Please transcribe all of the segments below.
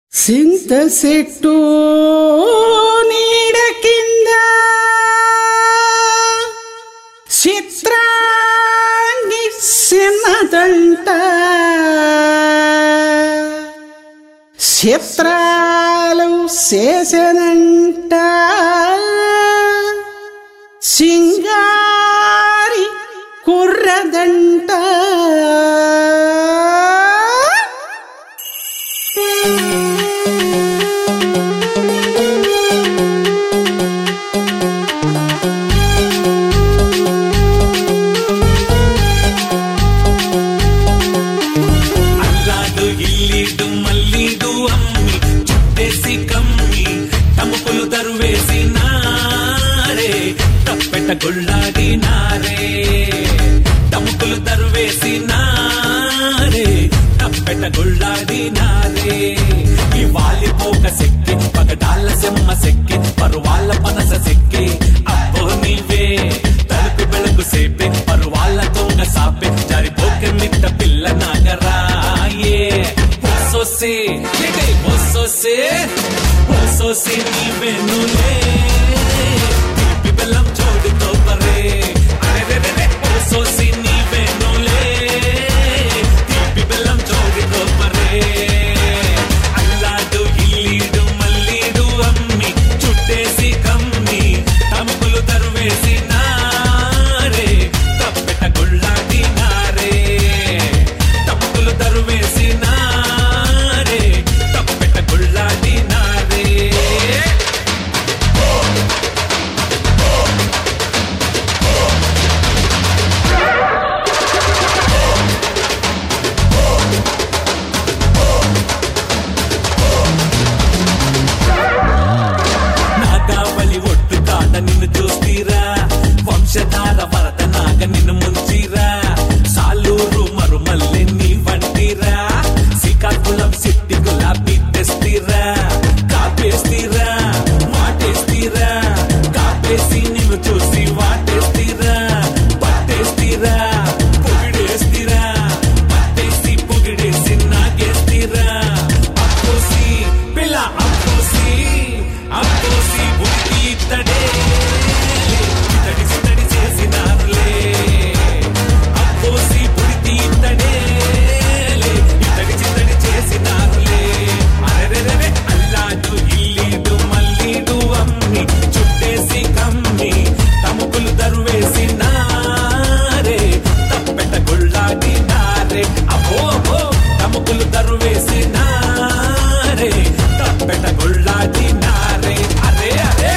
సింత చెట్టు నీడ కింద చిత్రాన్ని చిన్నదంట చిత్రాలు చేసనంట సింగారి కుర్రదంట అల్లాడు ఇల్లీడు మల్లీడు అమ్మి చుట్టేసి కమ్మి తముకులు తరువేసి నారే తప్పెట గుళ్ళాడి నారే తముకులు తరువేసి నారే తప్పెట గుళ్ళాడి నారే ఈ వాలిపోక సెక్కి పగడాల సెమ్మ సెక్కి పరువాళ్ళ పనస సెక్కి అబ్బో నీవే తలుపు ಬೆಳಕು ಸೇಪೆ ಪರುವಾಲ ತೋಂಗ ಸಾಪೆ ಜಾರಿ ಬೋಕೆ ಮಿಟ್ಟ ಪಿಲ್ಲ ನಾಗರಾಯೇ ಹೊಸೊಸೆ ಹೇಗೆ ಹೊಸೊಸೆ ಹೊಸೊಸೆ ನೀವೆನುಲೇ తీపి బెల్లం జోడుతో పరే అరెరెరెరె ಹೊಸೊಸೆ ನೀವೆನುలే తీపి బెల్లం జోడుతో పరే అల్లాడు ఇల్లీడు మల్లీడు అమ్మి చుట్టేసి కమ్మి తముకులు తరువేసి నారే తప్పెట గుళ్ళాడి నారే తప్పులు తరువేసి నారే తప్పెట గుళ్ళాడి నారే నాగావళి ఒట్టు కాడ నిన్ను చూస్తీరా వంశధార వరద నాగ నిన్ను ముంచిరా సాలూరు మరుమల్లె నీ వంటిరా శ్రీకాకుళం సిట్టి గులాబీ తెస్తీరా కాపేస్తీరా మాటేస్తీరా కాపేసి నిన్ను చూసి వాటేస్తీరా పట్టేస్తీరా పొగిడేస్తీరా పట్టేసి పొగిడేసి నాగేస్తీరా అప్పోసి పిల్ల అప్పోసి అప్పోసి ఉడికి ఇత్తడే ఇతడి సితడి చేసినారులే అప్పోసి ఉడికి ఇత్తడే ఇతడి చిత్తడి చేసినారులే అరెరెరెరె అల్లాడు ఇల్లీడు మల్లీడు అమ్మి చుట్టేసి కమ్మి తముకులు తరువేసి నారే తప్పెట గుళ్ళాడి నారే అబ్బో అబ్బో తముకులు తరువేసి నారే తప్పెట గుళ్ళాడి నారే అరే అరే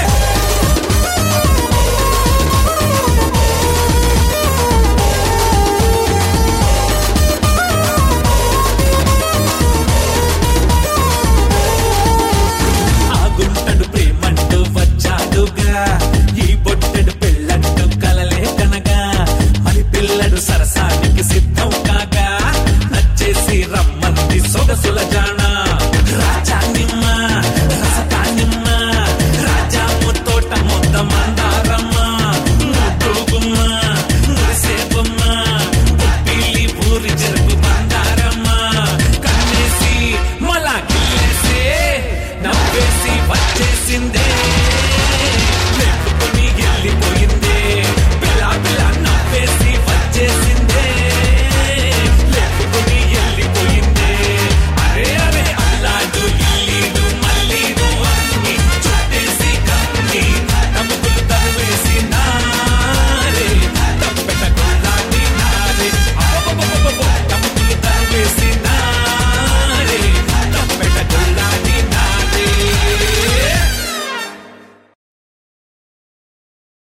ఆగుంటడు ప్రేమంటూ వచ్చాడుగా ఈ బొట్టెడు పెళ్ళంటూ కలలే కనగా మరి పిల్లడు సరసానికి సిద్ధం కాగా నచ్చేసి రమ్మంది సొగసులగా